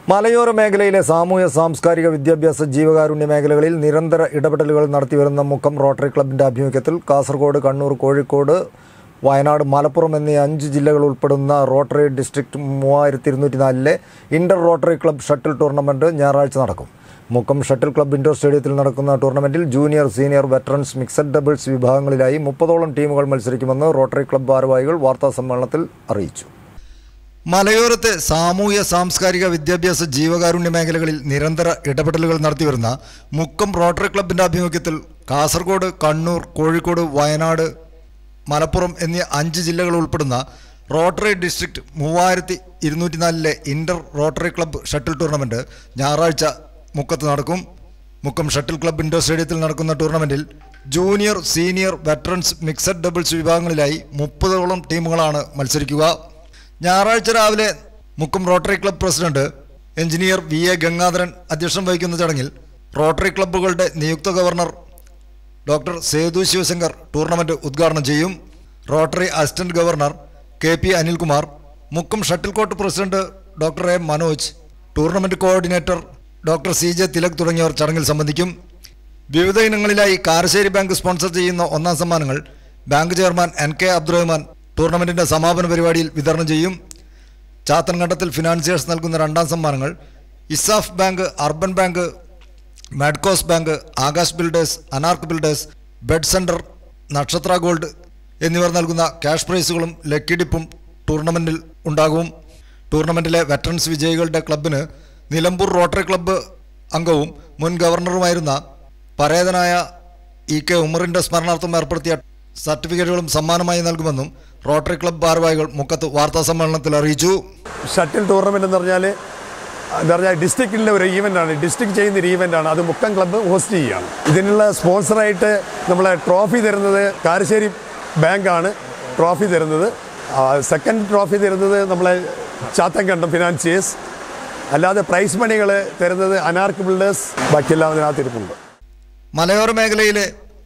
മലയോര മേഖലയിലെ സാമൂഹ്യ സാംസ്കാരിക വിദ്യാഭ്യാസ ജീവകാരുണ്യ മേഖലകളിൽ നിരന്തര ഇടപെടലുകൾ നടത്തിവരുന്ന മുക്കം റോട്ടറി ക്ലബിന്റെ ആഭിമുഖ്യത്തിൽ കാസർഗോഡ് കണ്ണൂർ കോഴിക്കോട് വയനാട് മലപ്പുറം എന്നീ അഞ്ച് ജില്ലകൾ ഉൾപ്പെടുന്ന റോട്ടറി ഡിസ്ട്രിക്ട് മൂവായിരത്തി ഇരുന്നൂറ്റി നാലിലെ inter Rotary club shuttle tournament ഞായറാഴ്ച നടക്കും മുക്കം ഷട്ടിൽ ക്ലബ് ഇൻഡോർ സ്റ്റേഡിയത്തിൽ നടക്കുന്ന ടൂർണമെന്റിൽ junior senior veterans mixed doubles വിഭാഗങ്ങളിലായി മുപ്പതോളം ടീമുകൾ മത്സരിക്കുമെന്ന് റോട്ടറി ക്ലബ് ഭാരവാഹികൾ വാർത്താസമ്മേളനത്തിൽ അറിയിച്ചു മലയോരത്തെ സാമൂഹ്യ സാംസ്കാരിക വിദ്യാഭ്യാസ ജീവകാരുണ്യ മേഖലകളിൽ നിരന്തര ഇടപെടലുകൾ നടത്തിവരുന്ന മുക്കം റോട്ടറി ക്ലബിന്റെ ആഭിമുഖ്യത്തിൽ കാസർഗോഡ് കണ്ണൂർ കോഴിക്കോട് വയനാട് മലപ്പുറം എന്നീ അഞ്ച് ജില്ലകൾ ഉൾപ്പെടുന്ന റോട്ടറി ഡിസ്ട്രിക്ട് മൂവായിരത്തി ഇരുന്നൂറ്റിനാലിലെ inter Rotary club shuttle tournament ഞായറാഴ്ച മുക്കത്ത് നടക്കും മുക്കം ഷട്ടിൽ ക്ലബ്ബ് ഇൻഡോർ സ്റ്റേഡിയത്തിൽ നടക്കുന്ന ടൂർണമെന്റിൽ junior senior veterans mixed doubles വിഭാഗങ്ങളിലായി മുപ്പതോളം ടീമുകളാണ് മത്സരിക്കുക ഞായറാഴ്ച രാവിലെ Mukkam Rotary club president engineer V A Gangadharan അധ്യക്ഷം വഹിക്കുന്ന ചടങ്ങിൽ റോട്ടറി ക്ലബ്ബുകളുടെ നിയുക്ത governor doctor Sethu Sivasankar tournament ഉദ്ഘാടനം ചെയ്യും Rotary assistant governor K P Anilkumar Mukkam shuttle court president doctor A Manoj tournament coordinator doctor C J Tilak തുടങ്ങിയവർ ചടങ്ങിൽ സംബന്ധിക്കും വിവിധ ഇനങ്ങളിലായി കാരശ്ശേരി ബാങ്ക് സ്പോൺസർ ചെയ്യുന്ന ഒന്നാം സമ്മാനങ്ങൾ bank chairman N K Abdurahman ടൂർണമെന്റിന്റെ സമാപന പരിപാടിയിൽ വിതരണം ചെയ്യും ചാത്തൻകണ്ടത്തിൽ ഫിനാൻസിയേഴ്സ് നൽകുന്ന രണ്ടാം സമ്മാനങ്ങൾ ESAF bank urban bank Madcos bank Akash builders Anarc builders bed centre Nakshatra gold എന്നിവർ നൽകുന്ന ക്യാഷ് പ്രൈസുകളും ലക്കി ഡിപ്പും ടൂർണമെന്റിൽ ഉണ്ടാകും ടൂർണമെന്റിലെ വെറ്ററൻസ് വിജയികളുടെ ക്ലബിന് നിലമ്പൂർ റോട്ടറി ക്ലബ്ബ് അംഗവും മുൻ ഗവർണറുമായിരുന്ന പരേതനായ ഇ കെ ഉമറിന്റെ സ്മരണാർത്ഥം ഏർപ്പെടുത്തിയ സർട്ടിഫിക്കറ്റുകളും സമ്മാനമായി നൽകുമെന്നും റോട്ടറി ക്ലബ്ബ് ഭാരവാഹികൾ മുക്കത്ത് വാർത്താ സമ്മേളനത്തിൽ അറിയിച്ചു ഷട്ടിൽ ടൂർണമെന്റ് എന്ന് പറഞ്ഞാൽ എന്താ പറഞ്ഞാൽ ഡിസ്ട്രിക്റ്റിലെ ഒരു ഈവൻ്റാണ് ഡിസ്ട്രിക്ട് ചെയ്യുന്ന ഒരു ഈവൻ്റാണ് അത് മുക്കം ക്ലബ്ബ് ഹോസ്റ്റ് ചെയ്യുകയാണ് ഇതിനുള്ള സ്പോൺസറായിട്ട് നമ്മളെ ട്രോഫി തരുന്നത് കാരശ്ശേരി ബാങ്കാണ് ട്രോഫി തരുന്നത് സെക്കൻഡ് ട്രോഫി തരുന്നത് നമ്മളെ ചാത്തൻകണ്ടം ഫിനാൻസിയേഴ്സ് അല്ലാതെ പ്രൈസ് മണികൾ തരുന്നത് അനാർക്ക് ബിൽഡേഴ്സ് ബാക്കിയെല്ലാം അതിനകത്ത് ഇരിപ്പുണ്ട് മലയോര മേഖലയിലെ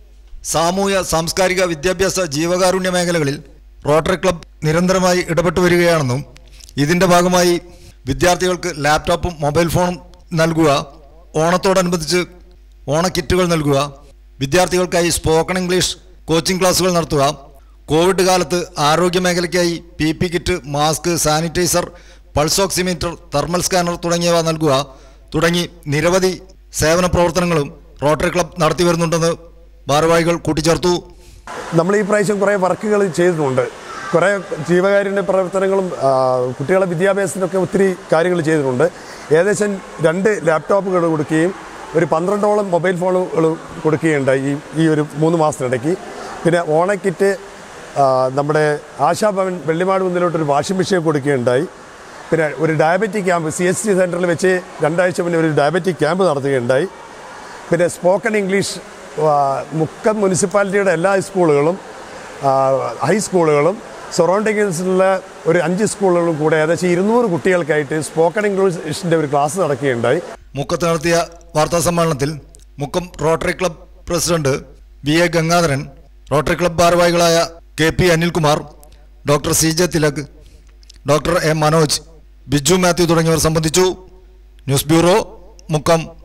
സാമൂഹ്യ സാംസ്കാരിക വിദ്യാഭ്യാസ ജീവകാരുണ്യ മേഖലകളിൽ റോട്ടറി ക്ലബ് നിരന്തരമായി ഇടപെട്ടു വരികയാണെന്നും ഇതിന്റെ ഭാഗമായി വിദ്യാർത്ഥികൾക്ക് ലാപ്ടോപ്പും മൊബൈൽ ഫോണും നൽകുക ഓണത്തോടനുബന്ധിച്ച് ഓണക്കിറ്റുകൾ നൽകുക വിദ്യാർത്ഥികൾക്കായി സ്പോക്കൺ ഇംഗ്ലീഷ് കോച്ചിംഗ് ക്ലാസുകൾ നടത്തുക കോവിഡ് കാലത്ത് ആരോഗ്യ മേഖലയ്ക്കായി P P kit mask sanitiser pulse oximeter thermal scanner തുടങ്ങിയവ നൽകുക തുടങ്ങി നിരവധി സേവന പ്രവർത്തനങ്ങളും റോട്ടറി ക്ലബ് നടത്തി വരുന്നുണ്ടെന്ന് ഭാരവാഹികൾ കൂട്ടിച്ചേർത്തു നമ്മൾ ഈ പ്രാവശ്യം കുറേ വർക്കുകൾ ചെയ്തിട്ടുണ്ട് കുറേ ജീവകാരുണ്യ പ്രവർത്തനങ്ങളും ആ, കുട്ടികളെ വിദ്യാഭ്യാസത്തിനൊക്കെ ഒത്തിരി കാര്യങ്ങൾ ചെയ്തിട്ടുണ്ട് ഏകദേശം രണ്ട് ലാപ്ടോപ്പുകൾ കൊടുക്കുകയും ഒരു പന്ത്രണ്ടോളം മൊബൈൽ ഫോണുകൾ കൊടുക്കുകയുണ്ടായി ഈ ഈ ഒരു മൂന്ന് മാസത്തിനിടയ്ക്ക് പിന്നെ ഓണക്കിറ്റ് ആ, നമ്മുടെ ആശാഭവൻ വെള്ളിമാട് മുന്നിലോട്ടൊരു വാഷിംഗ് മെഷീൻ കൊടുക്കുകയുണ്ടായി പിന്നെ ഒരു diabetic camp C H C സെൻറ്ററിൽ വെച്ച് രണ്ടാഴ്ച മുന്നേ ഒരു ഡയബറ്റിക് ക്യാമ്പ് നടത്തുകയുണ്ടായി പിന്നെ സ്പോക്കൺ ഇംഗ്ലീഷ് ആ, മുക്കം മുനിസിപ്പാലിറ്റിയുടെ എല്ലാ സ്കൂളുകളും ആ, ഹൈസ്കൂളുകളും സറൗണ്ടിങ്സിലുള്ള ഒരു അഞ്ച് സ്കൂളുകളും കൂടെ ഏകദേശം ഇരുന്നൂറ് കുട്ടികൾക്കായിട്ട് സ്പോക്കൺ ഇംഗ്ലീഷിൻ്റെ ഒരു ക്ലാസ് നടക്കുകയുണ്ടായി മുക്കത്ത് നടത്തിയ വാർത്താ സമ്മേളനത്തിൽ Mukkam Rotary club president V A Gangadharan Rotary club ഭാരവാഹികളായ K P Anilkumar doctor C J Tilak doctor A Manoj Biju Mathew തുടങ്ങിയവർ സംബന്ധിച്ചു ന്യൂസ് ബ്യൂറോ മുക്കം